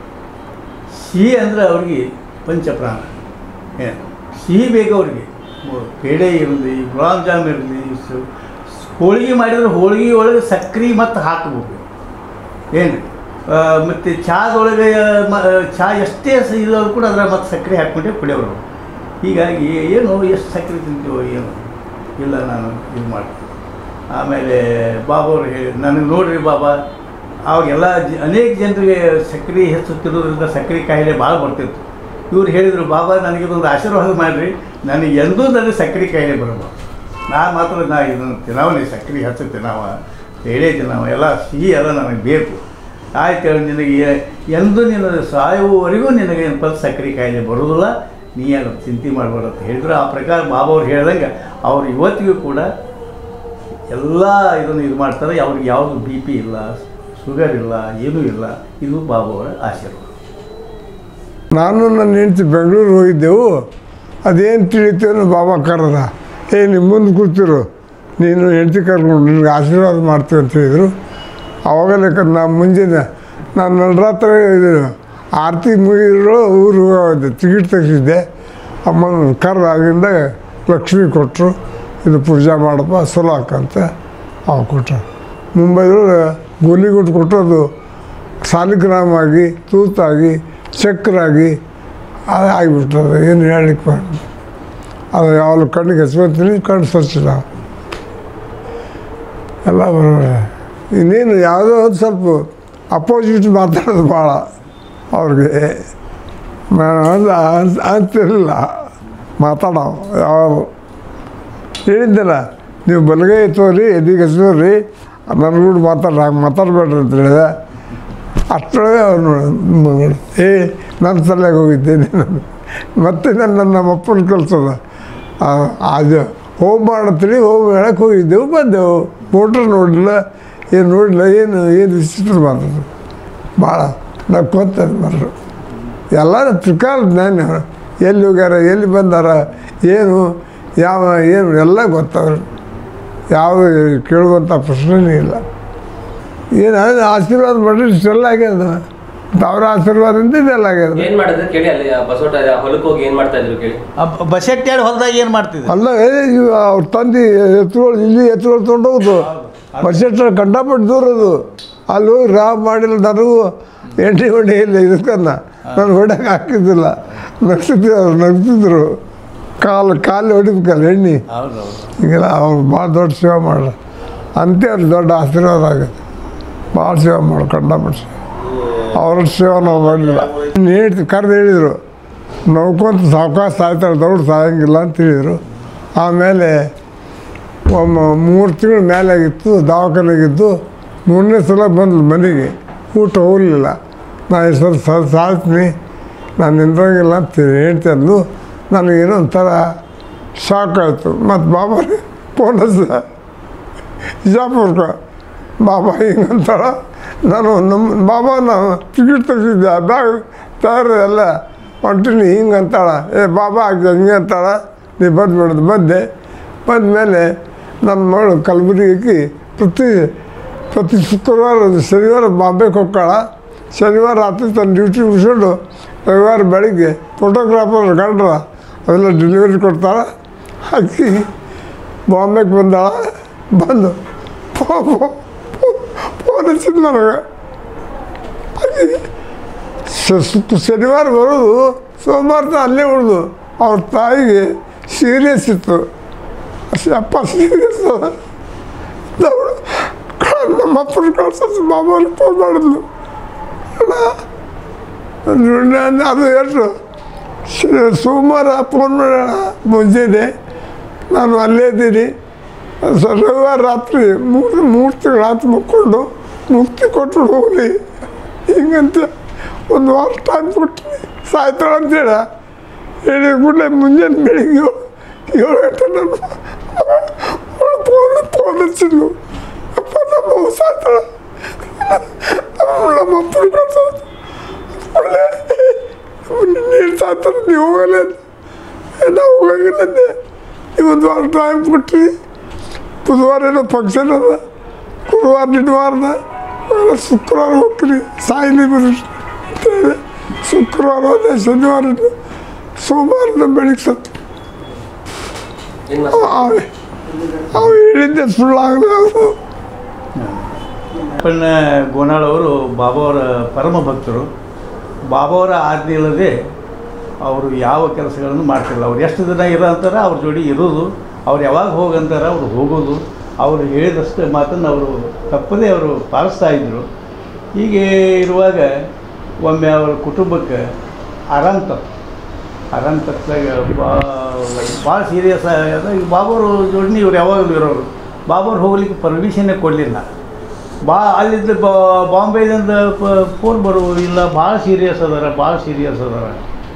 ಸಿಹಿ ಅಂದರೆ ಅವ್ರಿಗೆ ಪಂಚಪ್ರಾಣ ಏನು ಸಿಹಿ ಬೇಕು ಅವ್ರಿಗೆ ಮು- ಪೇಡೆ ಇರಲಿ ಗುಲಾಬ್ ಜಾಮ್ ಇರಲಿ ಸು- ಹೋಳಿಗೆ ಮಾಡಿದ್ರೆ ಹೋಳಿಗೆ ಒಳಗೆ ಸಕ್ರೆ ಮತ್ತು ಹಾಕಬೇಕು ಏನು ಮತ್ತು ಚಾದೊಳಗೆ ಮ ಚಹಾ ಎಷ್ಟೇ ಸ ಇರೋರು ಕೂಡ ಅದ್ರ ಮತ್ತು ಸಕ್ಕರೆ ಹಾಕ್ಕೊಂಡೆ ಕುಡಿಯೋರು ಹೀಗಾಗಿ ಏನು ಎಷ್ಟು ಸಕ್ಕರೆ ತಿಂತೀವೋ ಏನು ಇಲ್ಲ ನಾನು ಇದು ಮಾಡ್ತೀನಿ ಆಮೇಲೆ ಬಾಬಾ ಅವ್ರು ಹೇಳಿ ನನಗೆ ನೋಡ್ರಿ ಬಾಬಾ ಅವಾಗೆಲ್ಲ ಜ ಅನೇಕ ಜನರಿಗೆ ಸಕ್ಕರೆ ಹೆಚ್ಚು ತಿನ್ನೋದ್ರಿಂದ ಸಕ್ಕರೆ ಕಾಯಿಲೆ ಭಾಳ ಬರ್ತಿತ್ತು ಇವ್ರು ಹೇಳಿದರು ಬಾಬಾ ನನಗಿದೊಂದು ಆಶೀರ್ವಾದ ಮಾಡಿರಿ ನನಗೆ ಎಂದೂ ನನಗೆ ಸಕ್ಕರೆ ಕಾಯಿಲೆ ಬರಬಾರ್ದು ನಾನು ಮಾತ್ರ ನಾ ಇದನ್ನು ತಿನ್ನವನೇ ಸಕ್ಕರೆ ಹೆಚ್ಚು ತಿನ್ನವ ಎಳೆ ತಿನ್ನವ ಎಲ್ಲ ಸಿಹಿ ಎಲ್ಲ ನನಗೆ ಬೇಕು ಆಯ್ತು ಹೇಳಿ ನಿನಗೆ ಎ- ಎಂದೂ ನಿನ್ನ ಸಾಯುವವರೆಗೂ ನಿನಗೆ ಏನಪ್ಪ ಸಕ್ಕರೆ ಕಾಯಿಲೆ ಬರೋದಿಲ್ಲ ನೀ ಏನು ಚಿಂತೆ ಮಾಡಬೇಡ ಅಂತ ಹೇಳಿದ್ರು ಆ ಪ್ರಕಾರ ಬಾಬಾ ಅವ್ರು ಹೇಳ್ದಂಗೆ ಅವ್ರು ಇವತ್ತಿಗೂ ಕೂಡ ಎಲ್ಲ ಇದನ್ನು ಇದು ಮಾಡ್ತಾರೆ ಅವ್ರಿಗೆ ಯಾವುದು ಬಿ ಪಿ ಇಲ್ಲ ಶುಗರ್ ಇಲ್ಲ ಏನೂ ಇಲ್ಲ ಇದು ಬಾಬಾ ಅವರ ಆಶೀರ್ವಾದ ನಾನು ನನ್ನ ಹೆಂಡತಿ ಬೆಂಗಳೂರು ಹೋಗಿದ್ದೆವು ಅದೇನು ತಿಳಿತೇನೋ ಬಾಬಾ ಕರೆದ ಏ ನಿಮ್ಮ ಮುಂದೆ ಕೂತಿರು ನೀನು ಹೆಂಡತಿ ಕರ್ಕೊಂಡು ನಿನಗೆ ಆಶೀರ್ವಾದ ಮಾಡ್ತೀವಿ ಅಂತ ಹೇಳಿದರು ಅವಾಗಲೇ ಕ ನಾ ಮುಂಜಾನೆ ನಾನು ನಡರಾತ್ರಿ ಇದು ಆರತಿ ಮುಗಿದ್ರು ಊರಿಗೆ ಹೋದೆ ಟಿಕೆಟ್ ತೆಗೆಸಿದ್ದೆ ಅಮ್ಮನ ಕರೆದ ಆಗಿಂದ ಲಕ್ಷ್ಮಿ ಕೊಟ್ಟರು ಇದು ಪೂಜೆ ಮಾಡಪ್ಪ ಚಲೋ ಹಾಕಂತ ಅವ ಕೊಟ್ಟರು ಮುಂಬೈದೊಳಗೆ ಗೋಲಿಗುಟ್ಟು ಕೊಟ್ಟರು ಸಾಲಿಗ್ರಾಮ ಆಗಿ ತೂತಾಗಿ ಚಕ್ರಾಗಿ ಅದು ಆಗಿಬಿಟ್ಟದ ಏನು ಹೇಳಲಿಕ್ಕೆ ಬರಲ್ಲ. ಅದು ಯಾವಾಗಲೂ ಕಣ್ಣಿಗೆ ಹಚ್ಕೊತೀನಿ ಕಣ್ಣು ಸ್ವಚ್ಛದ ಎಲ್ಲ ಬರೋಲ್ಲ ಇನ್ನೇನು ಯಾವುದೋ ಒಂದು ಸ್ವಲ್ಪ ಅಪೋಸಿಟ್ ಮಾತಾಡೋದು ಭಾಳ ಅವ್ರಿಗೆ ನಾನು ಅಂತ- ಅಂತಿರಲಿಲ್ಲ ಮಾತಾಡೋ ಯಾವ ಹೇಳಿದ್ದಲ್ಲ ನೀವು ಬಲಗೈ ತೋರಿ ಎದಿಗೆ ಹಚ್ಕೋರಿ ನನಗೂಡ ಮಾತಾಡ ಹಂಗೆ ಮಾತಾಡಬೇಡ್ರಿ ಅಂತ ಹೇಳಿದೆ ಅಷ್ಟರೊಳಗೆ ಅವನು ಮಗಳು ಏ ನನ್ನ ತಲೆಗೆ ಹೋಗಿದ್ದೇನೆ ನಾನು ಮತ್ತೆ ನನ್ನ ನಮ್ಮ ಅಪ್ಪನ ಕಲ್ಸದ ಅದು ಹೋಮ್ ಮಾಡತ್ರಿ ಹೋಮ್ ಹೇಳಕ್ಕೆ ಹೋಗಿದ್ದೆವು ಬಂದೆವು ಮೋಟ್ರ್ ನೋಡಲಿಲ್ಲ ಏನು ನೋಡಲಿಲ್ಲ ಏನು ಏನು ವಿಚಿತ್ರ ಮಾತಾಡೋದು ಭಾಳ ನಕ್ಕೊಂತದ್ದು ಬರರು ಎಲ್ಲರೂ ತ್ರಿಕಾಲ ಜ್ಞಾನ ಎಲ್ಲಿ ಹೋಗ್ಯಾರ ಎಲ್ಲಿ ಬಂದಾರ ಏನು ಯಾವ ಏನು ಎಲ್ಲ ಗೊತ್ತವ್ರು ಯಾವುದು ಕೇಳುವಂಥ ಪ್ರಶ್ನೆನೇ ಇಲ್ಲ ಏನು ಅದು ಆಶೀರ್ವಾದ ಮಾಡ್ರಿ ಇಷ್ಟೆಲ್ಲ ಆಗ್ಯದ ಅವ್ರ ಆಶೀರ್ವಾದದಿಂದ ಇದೆಲ್ಲ ಆಗ್ಯದ ಏನ್ ಮಾಡಿದ್ರೆ ಕೇಳಿ ಅಲ್ಲಿ ಆ ಬಸವಟ ಹೊಲಕ್ಕೆ ಹೋಗಿ ಏನ್ ಮಾಡ್ತಾ ಇದ್ರು ಕೇಳಿ ಬಸೆಟ್ಟಾಡಿ ಹೊಲದಾಗ ಏನು ಮಾಡ್ತಿದ್ರು ಅಲ್ಲ ಏ, ಇವ್ ಅವ್ರ ತಂದೆ ಎತ್ತುಗಳು ಇಲ್ಲಿ ಎತ್ತುಗಳು ತೊಗೊಂಡೋಗುದು ಬಸ್ಸೆಟ್ರ ಕಂಡಪಟ್ಟು ದೂರ ಅದು ಅಲ್ಲಿ ಹೋಗಿ ರಾವ್ ಮಾಡಿಲ್ಲ ನನಗೂ ಎಣ್ಣೆ ಹೊಡೆ ಇಲ್ಲ ಇದಕ್ಕನ್ನ ನಾನು ಹೊಡಕ್ಕೆ ಹಾಕಿದ್ದಿಲ್ಲ ನಗ್ಸಿದ್ರು ಅವ್ರು ನಗ್ತಿದ್ರು ಕಾಲು ಕಾಲು ಹೊಡಿಬೇಕಲ್ಲ ಎಣ್ಣೆ ಹೌದು ಹೌದು ಹಿಂಗೆಲ್ಲ ಅವ್ರು ಭಾಳ ದೊಡ್ಡ ಸೇವೆ ಮಾಡ್ರ ಅಂತೆ ಅವ್ರು ದೊಡ್ಡ ಆಶೀರ್ವಾದ ಆಗುತ್ತೆ ಭಾಳ ಸೇವೆ ಮಾಡಿ ಕಂಡಪಟ್ಟು ಅವ್ರ ಸೇವೆ ನಾವು ಮಾಡಲಿಲ್ಲ ನೀಡ್ತಿ ಕರೆದು ಹೇಳಿದರು ನೋಡ್ಕೊಂತ ಸಾವಕಾಶ ಸಾಯ್ತಾಳೆ ದೌಡ್ ಸಾಯಂಗಿಲ್ಲ ಅಂತ ಹೇಳಿದರು ಆಮೇಲೆ ಒಮ್ಮೆ ಮೂರು ತಿಂಗಳು ಮೇಲೆ ಆಗಿತ್ತು ದವಾಖಾನೆಗಿದ್ದು ಮೂರನೇ ಸಲ ಬಂದ್ಲು ಮನೆಗೆ ಊಟ ಹೋಗಲಿಲ್ಲ ನಾನು ಈ ಸಲ ಸ ಸಾಯ್ತೀನಿ ನಾನು ನಿಂದ್ರಂಗಿಲ್ಲ ಅಂತ ಹೇಳ್ತಿ ಅಂದ್ಲು ನನಗೇನೋ ಒಂಥರ ಶಾಕ್ ಆಯಿತು ಮತ್ತು ಬಾಬಾ ಫೋನ್ ಹಚ್ಚಿದ ಬಿಜಾಪುರ್ಗೆ ಬಾಬಾ ಹಿಂಗಂತಾಳ ನಾನು ನಮ್ಮ ಬಾಬಾ ನಾವು ಟಿಕೆಟ್ ತೆಗ್ಸಿದ್ದೆ ಬ್ಯಾಗ್ ತಯಾರು ಎಲ್ಲ ಹೊಂಟಿನಿ ಹಿಂಗೆ ಅಂತಾಳ ಏ ಬಾಬಾ ಆಗಿ ಹಿಂಗೆ ಅಂತಾಳ ನೀ ಬಂದ್ಬಿಡೋದು ಬಂದೆ ಬಂದಮೇಲೆ ನನ್ನ ಮಗಳು ಕಲಬುರಗಿಗೆ ಪ್ರತಿ ಪ್ರತಿ ಶುಕ್ರವಾರ ಶನಿವಾರ ಬಾಂಬೆಗೆ ಹೋಗ್ತಾಳ ಶನಿವಾರ ರಾತ್ರಿ ತನ್ನ ಡ್ಯೂಟಿ ಮುಗಿಸ್ಕೊಂಡು ರವಿವಾರ ಬೆಳಿಗ್ಗೆ ಫೋಟೋಗ್ರಾಫರ್ ಗಂಡ್ರ ಅವೆಲ್ಲ ಡೆಲಿವರಿ ಕೊಡ್ತಾಳೆ ಹಾಕಿ ಬಾಂಬೆಗೆ ಬಂದಾಳ ಬಂದು ಫೋನ್ ಹಚ್ಚಿದ್ದು ನನಗೆ ಆಕಿ ಶ- ಶುಕ್- ಶನಿವಾರ ಬರೋದು ಸೋಮವಾರ ಅಲ್ಲೇ ಉಳಿದು ಅವ್ರ ತಾಯಿಗೆ ಸೀರಿಯಸ್ ಇತ್ತು ಅಷ್ಟೇ ಅಪ್ಪ ಸೀರಿಯಸ್ ಅವಳು ನಮ್ಮ ಅಪ್ಪನ ಕಳ್ಸೋದು ಮಾಮೂಲಿ ಫೋನ್ ಮಾಡಿದ್ಲು ಅಣ್ಣ ನಾನು ಅದು ಎಷ್ಟು ಶ- ಸೋಮವಾರ ಫೋನ್ ಮಾಡೋಣ ಮುಂಜಾನೆ ನಾನು ಅಲ್ಲೇ ಇದ್ದೀನಿ ಸ- ರವಿವಾರ ರಾತ್ರಿ ಮೂರು ಮೂರು ತಿಂಗಳು ಆತು ಮುಕ್ಕೊಂಡು ಮುಕ್ತಿ ಕೊಟ್ಟು ಹೋಗಲಿ ಹಿಂಗಂತ ಒಂದು ವಾರ ಟೈಮ್ ಕೊಟ್ಟು ಸಾಯ್ತಾಳೆ ಅಂತೇಳ ಹೇಳಿ ಕೂಡಲೇ ಮುಂಜಾನೆ ಬೆಳಿಗ್ಗೆ ಏಳು ಏಳು ಗಂಟೆ ನನ್ನ ಅವಳು ಫೋನ್ ಫೋನ್ ಹಚ್ಚಿದ್ಲು ಅಪ್ಪ ನಮ್ಮ ಅವ್ವ ಸಾಯ್ತಾಳ ನಮ್ಮ ಅಪ್ಪನ ಕಳ್ಸೋದು ಒಳ್ಳೆ ನೀರು ಸಾಯ್ತಾರೆ ನೀವು ಹೋಗಲ್ಲ ಅಂದೆ. ನಾವು ಹೋಗಂಗಿಲ್ಲ ಅಂದೆ ಇವತ್ತು ವಾರ ಟೈಮ್ ಕೊಟ್ರಿ ಬುಧವಾರ ಏನೋ ಫಂಕ್ಷನ್ ಅದ ಗುರುವಾರ ನಿನ್ವಾರದ ಶುಕ್ರವಾರ ಹೋಗ್ತೀನಿ ಸಾಯಿಲಿ ಬರೀ ಅಂತ ಹೇಳಿ ಶುಕ್ರವಾರ ಹೋದೆ ಶನಿವಾರ ಇದ್ದು, ಸೋಮವಾರ ಬೆಳಿಗ್ಗೆ ಸತ್ತು ಏನ್ ಮಾಡ್ತಾ ಅವ ಅವ ಹೇಳಿದ್ದೆ ಸುಳ್ಳಾಗಲ್ಲ ಅದು ಅಪ್ಪಣ್ಣ ಗೋನಾಳ್ ಅವರು ಬಾಬಾ ಅವರ ಪರಮ ಭಕ್ತರು ಬಾಬಾ ಅವರ ಆಜ್ಞೆ ಇಲ್ಲದೆ ಅವರು ಯಾವ ಕೆಲಸಗಳನ್ನು ಮಾಡ್ತಿರಲ್ಲ ಅವ್ರು ಎಷ್ಟು ದಿನ ಇರೋ ಅಂತಾರೆ ಅವ್ರ ಜೋಡಿ ಇರೋದು ಅವ್ರು ಯಾವಾಗ ಹೋಗಂತಾರೆ ಅವ್ರು ಹೋಗೋದು ಅವರು ಹೇಳಿದಷ್ಟು ಮಾತನ್ನು ಅವರು ತಪ್ಪದೇ ಅವರು ಪಾಲಿಸ್ತಾ ಇದ್ದರು ಹೀಗೆ ಇರುವಾಗ ಒಮ್ಮೆ ಅವರ ಕುಟುಂಬಕ್ಕೆ ಆರಾಮ್ ತಪ್ಪು ಆರಾಮ್ ತಪ್ಪಿದಾಗ ಭಾಳ ಸೀರಿಯಸ್ ಆಗ್ಯದ ಈಗ ಬಾಬಾರು ಜೋಡಿ ಇವ್ರು ಯಾವಾಗಲೂ ಇರೋರು ಬಾಬಾರು ಹೋಗ್ಲಿಕ್ಕೆ ಪರ್ಮಿಷನ್ನೇ ಕೊಡಲಿಲ್ಲ ಬಾ ಅಲ್ಲಿದ್ದ ಬಾಂಬೆದಿಂದ ಫೋನ್ ಬರುವುದು ಇಲ್ಲ ಭಾಳ ಸೀರಿಯಸ್ ಅದಾರ ಭಾಳ ಸೀರಿಯಸ್ ಅದಾರ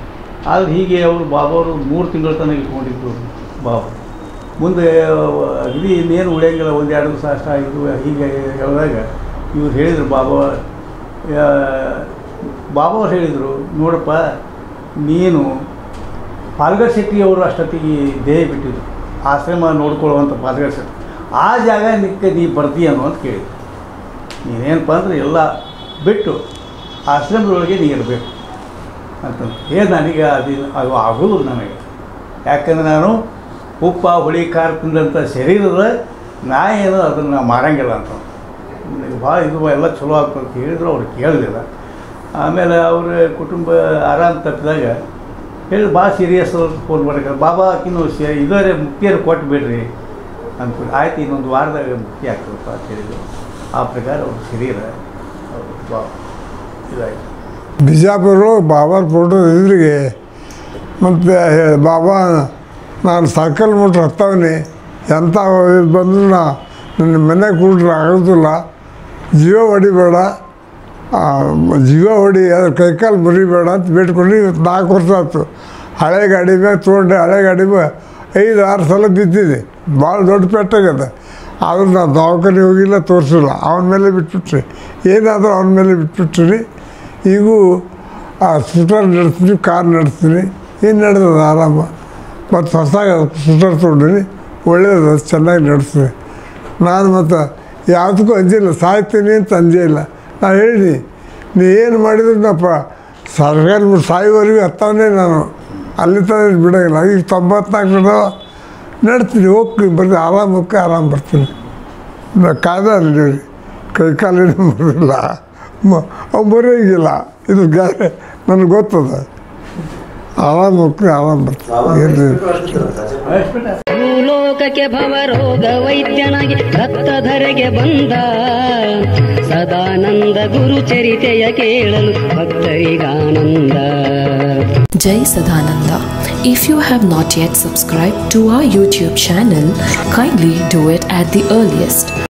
ಆದ್ರೆ ಹೀಗೆ ಅವರು ಬಾಬಾವರು ಮೂರು ತಿಂಗಳ ತನಕ ಇಟ್ಕೊಂಡಿದ್ರು ಬಾಬಾ ಮುಂದೆ ಅಗದಿ ಇನ್ನೇನು ಉಳಿಯಂಗಿಲ್ಲ ಒಂದು ಎರಡು ದಿವಸ ಅಷ್ಟ ಇದು ಹೀಗೆ ಹೇಳಿದಾಗ ಇವ್ರು ಹೇಳಿದರು ಬಾಬಾ ಆ, ಬಾಬಾ ಅವ್ರು ಹೇಳಿದರು ನೋಡಪ್ಪ ನೀನು ಪಾಲ್ಗರ್ ಶೆಟ್ಟಿ ಅವರು ಅಷ್ಟೊತ್ತಿಗೆ ದೇಹ ಬಿಟ್ಟಿದ್ರು ಆಶ್ರಮ ನೋಡ್ಕೊಳ್ಳುವಂಥ ಪಾಲ್ಗರ್ ಶೆಟ್ಟಿ ಆ ಜಾಗ ನಿಕ್ಕ ನೀ ಬರ್ತೀಯನು ಅಂತ ಕೇಳಿದ್ರು ನೀನೇನಪ್ಪ ಅಂದರೆ ಎಲ್ಲ ಬಿಟ್ಟು ಆಶ್ರಮದೊಳಗೆ ನೀ ಇರಬೇಕು ಅಂತಂದು ಏ ನನಗೆ ಅದು ಅದು ಆಗೋದು ನನಗೆ ಯಾಕಂದ್ರೆ ನಾನು ಉಪ್ಪ ಹುಳಿ ಖಾರ ತಿಂದಂಥ ಶರೀರದ ನಾ ಏನು ಅದನ್ನು ಮಾಡಂಗಿಲ್ಲ ಅಂತ ನನಗೆ ಭಾಳ ಇದು ಎಲ್ಲ ಚಲೋ ಆಗ್ತದೆ ಅಂತ ಹೇಳಿದ್ರು ಅವ್ರು ಕೇಳಲಿಲ್ಲ ಆಮೇಲೆ ಅವ್ರ ಕುಟುಂಬ ಆರಾಮ್ ತಪ್ಪಿದಾಗ ಹೇಳಿ ಭಾಳ ಸೀರಿಯಸ್ ಫೋನ್ ಮಾಡಕ್ಕೆ ಬಾಬಾ ಆಕಿನೂ ಸೇ ಇದರೇ ಮುಕ್ತಿಯರು ಕೊಟ್ಟು ಬಿಡ್ರಿ ಅಂದ್ಕೊಂಡು ಆಯ್ತು ಇನ್ನೊಂದು ವಾರದಾಗ ಮುಕ್ತಿ ಆಗ್ತದಪ್ಪ ಅಂತ ಹೇಳಿದ್ರು ಆ ಪ್ರಕಾರ ಅವ್ರ ಶರೀರ ಅವ್ರು ಬಾ ಇದಾಯಿತು ಬಿಜಾಪುರ ಬಾಬಾರ ಫೋಟೋ ಎದುರಿಗೆ ಮತ್ತು ಬಾಬಾ ನಾನು ಸೈಕಲ್ ಮುಟ್ರೆ ಹತ್ತವನಿ ಎಂಥ ಇದು ಬಂದರೂ ನಾ ನನ್ನ ಮನೆಗೆ ಕೂಡ್ರೆ ಆಗೋದಿಲ್ಲ ಜೀವ ಹೊಡಿಬೇಡ ಆ, ಜೀವ ಹೊಡಿ ಅದ್ರ ಕೈಕಾಲು ಮುರಿಬೇಡ ಅಂತ ಬೇಡ್ಕೊಂಡು ಇವತ್ತು ನಾಲ್ಕು ವರ್ಷ ಆಯ್ತು ಹಳೆ ಗಾಡಿ ಮ್ಯಾಗ ತೊಗೊಂಡೆ ಹಳೆ ಗಾಡಿ ಮ್ಯಾಗ ಐದು ಆರು ಸಲ ಬಿದ್ದಿದೆ ಭಾಳ ದೊಡ್ಡ ಪೆಟ್ಟಾಗದ ಆದ್ರೂ ನಾನು ದವಾಖಾನೆ ಹೋಗಿಲ್ಲ ತೋರಿಸಿಲ್ಲ ಅವನ ಮೇಲೆ ಬಿಟ್ಬಿಟ್ರಿ ಏನಾದರೂ ಅವನ ಮೇಲೆ ಬಿಟ್ಬಿಟ್ರಿ ಈಗೂ ಆ ಸ್ಕೂಟರ್ ನಡೆಸ್ತೀನಿ ಕಾರ್ ನಡೆಸ್ತೀನಿ ಏನು ನಡೆದದ ಆರಾಮ ಮತ್ತು ಹೊಸ ಸ್ಕೂಟರ್ ತೊಗೊಂಡಿನಿ ಒಳ್ಳೇದು ಚೆನ್ನಾಗಿ ನಡೆಸ್ತೀನಿ ನಾನು ಮತ್ತು ಯಾವುದಕ್ಕೂ ಅಂಜಿಲ್ಲ ಸಾಯ್ತೀನಿ ಅಂತ ಅಂಜಿಲ್ಲ ನಾನು ಹೇಳಿ ನೀ ಏನು ಮಾಡಿದ್ರು ನಪ್ಪ ಸರ್ಕಾರಿ ಬಿಟ್ಟು ಸಾಯುವವರೆಗೂ ಹತ್ತವನೇ ನಾನು ಅಲ್ಲಿ ತನಕ ಬಿಡೋಂಗಿಲ್ಲ ಈಗ ತೊಂಬತ್ನಾಲ್ಕು ಬಿಡೋ ನಡ್ತೀನಿ ಹೋಗ್ತೀನಿ ಬರ್ತೀನಿ ಆರಾಮ ಹೋಗಿ ಆರಾಮ ಬರ್ತೀನಿ ನಾ ಕಾಯ್ದೆ ಅಲ್ಲಿ ಕೈ ಕಾಲಿನ ಮುರಿಲ್ಲ ಅವು ಮುರಿಯೋಂಗಿಲ್ಲ ಇದು ಗ್ಯಾರೆ ನನಗೆ ಗೊತ್ತದ ಆರಾಮ ಹೋಗ್ತೀನಿ ಆರಾಮ ಬರ್ತೀನಿ ಏನು ಭೂಲೋಕಕ್ಕೆ ಭವರೋಗ ವೈದ್ಯನಾಗಿ ದತ್ತಧರೆಗೆ ಬಂದ ಸದಾನಂದ ಗುರು ಚರಿತೆಯ ಕೇಳಲು ಭಕ್ತರಿಗಾನಂದ Jai Sadananda. If you have not yet subscribed to our YouTube channel, kindly do it at the earliest.